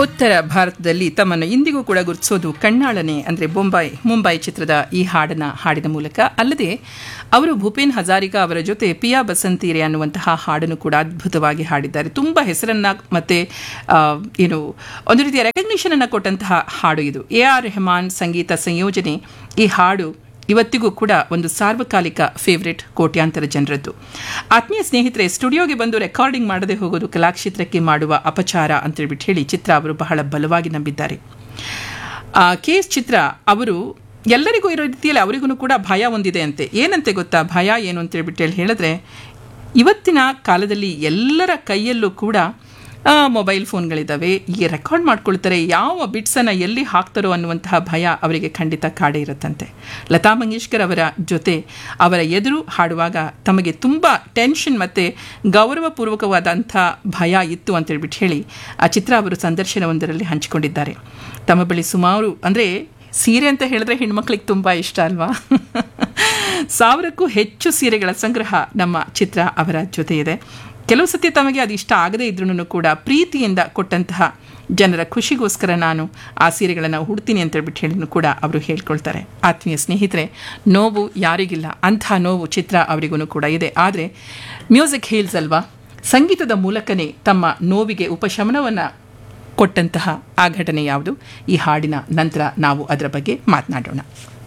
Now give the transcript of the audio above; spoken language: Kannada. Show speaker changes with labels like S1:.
S1: ಉತ್ತರ ಭಾರತದಲ್ಲಿ ತಮ್ಮನ್ನು ಇಂದಿಗೂ ಕೂಡ ಗುರುತಿಸೋದು ಕಣ್ಣಾಳನೆ ಅಂದರೆ ಬೊಂಬೈ ಮುಂಬೈ ಚಿತ್ರದ ಈ ಹಾಡನ್ನು ಹಾಡಿದ ಮೂಲಕ ಅಲ್ಲದೆ ಅವರು ಭೂಪೇನ್ ಹಜಾರಿಕಾ ಅವರ ಜೊತೆ ಪಿಯಾ ಬಸಂತೀರೆ ಅನ್ನುವಂತಹ ಹಾಡನ್ನು ಕೂಡ ಅದ್ಭುತವಾಗಿ ಹಾಡಿದ್ದಾರೆ ತುಂಬ ಹೆಸರನ್ನು ಮತ್ತು ಏನು ಒಂದು ರೀತಿಯ ರೆಕಗ್ನಿಷನ್ ಅನ್ನು ಕೊಟ್ಟಂತಹ ಹಾಡು ಇದು ಎ ಆರ್ ರೆಹಮಾನ್ ಸಂಗೀತ ಸಂಯೋಜನೆ ಈ ಹಾಡು ಇವತ್ತಿಗೂ ಕೂಡ ಒಂದು ಸಾರ್ವಕಾಲಿಕ ಫೇವ್ರೆಟ್ ಕೋಟ್ಯಾಂತರ ಜನರದ್ದು ಆತ್ಮೀಯ ಸ್ನೇಹಿತರೆ ಸ್ಟುಡಿಯೋಗೆ ಬಂದು ರೆಕಾರ್ಡಿಂಗ್ ಮಾಡದೆ ಹೋಗೋದು ಕಲಾಕ್ಷೇತ್ರಕ್ಕೆ ಮಾಡುವ ಅಪಚಾರ ಅಂತೇಳ್ಬಿಟ್ಟು ಹೇಳಿ ಚಿತ್ರ ಅವರು ಬಹಳ ಬಲವಾಗಿ ನಂಬಿದ್ದಾರೆ ಕೆ ಎಸ್ ಚಿತ್ರ ಅವರು ಎಲ್ಲರಿಗೂ ಇರೋ ರೀತಿಯಲ್ಲಿ ಅವರಿಗೂ ಕೂಡ ಭಯ ಒಂದಿದೆ ಅಂತೆ ಏನಂತೆ ಗೊತ್ತಾ ಭಯ ಏನು ಅಂತೇಳ್ಬಿಟ್ಟು ಹೇಳಿ ಹೇಳಿದ್ರೆ ಇವತ್ತಿನ ಕಾಲದಲ್ಲಿ ಎಲ್ಲರ ಕೈಯಲ್ಲೂ ಕೂಡ ಮೊಬೈಲ್ ಫೋನ್ಗಳಿದ್ದಾವೆ ಈ ರೆಕಾರ್ಡ್ ಮಾಡ್ಕೊಳ್ತಾರೆ ಯಾವ ಬಿಟ್ಸನ್ನು ಎಲ್ಲಿ ಹಾಕ್ತಾರೋ ಅನ್ನುವಂತಹ ಭಯ ಅವರಿಗೆ ಖಂಡಿತ ಕಾಡೇ ಇರುತ್ತಂತೆ ಲತಾ ಮಂಗೇಶ್ಕರ್ ಅವರ ಜೊತೆ ಅವರ ಎದುರು ಹಾಡುವಾಗ ತಮಗೆ ತುಂಬ ಟೆನ್ಷನ್ ಮತ್ತು ಗೌರವಪೂರ್ವಕವಾದಂಥ ಭಯ ಇತ್ತು ಅಂತೇಳ್ಬಿಟ್ಟು ಹೇಳಿ ಆ ಚಿತ್ರ ಅವರು ಸಂದರ್ಶನವೊಂದರಲ್ಲಿ ಹಂಚಿಕೊಂಡಿದ್ದಾರೆ ತಮ್ಮ ಬಳಿ ಸುಮಾರು ಅಂದರೆ ಸೀರೆ ಅಂತ ಹೇಳಿದ್ರೆ ಹೆಣ್ಮಕ್ಳಿಗೆ ತುಂಬ ಇಷ್ಟ ಅಲ್ವಾ ಸಾವಿರಕ್ಕೂ ಹೆಚ್ಚು ಸೀರೆಗಳ ಸಂಗ್ರಹ ನಮ್ಮ ಚಿತ್ರ ಅವರ ಜೊತೆ ಇದೆ ಕೆಲವು ಸತಿ ತಮಗೆ ಅದು ಇಷ್ಟ ಆಗದೇ ಇದ್ರೂ ಕೂಡ ಪ್ರೀತಿಯಿಂದ ಕೊಟ್ಟಂತಹ ಜನರ ಖುಷಿಗೋಸ್ಕರ ನಾನು ಆ ಸೀರೆಗಳನ್ನು ಹುಡ್ತೀನಿ ಅಂತ ಹೇಳ್ಬಿಟ್ಟು ಹೇಳಿನೂ ಕೂಡ ಅವರು ಹೇಳ್ಕೊಳ್ತಾರೆ ಆತ್ಮೀಯ ಸ್ನೇಹಿತರೆ ನೋವು ಯಾರಿಗಿಲ್ಲ ಅಂಥ ನೋವು ಚಿತ್ರ ಅವರಿಗೂ ಕೂಡ ಇದೆ ಆದರೆ ಮ್ಯೂಸಿಕ್ ಹೀಲ್ಸ್ ಅಲ್ವಾ ಸಂಗೀತದ ಮೂಲಕನೇ ತಮ್ಮ ನೋವಿಗೆ ಉಪಶಮನವನ್ನು ಕೊಟ್ಟಂತಹ ಆ ಘಟನೆ ಯಾವುದು ಈ ಹಾಡಿನ ನಂತರ ನಾವು ಅದರ ಬಗ್ಗೆ ಮಾತನಾಡೋಣ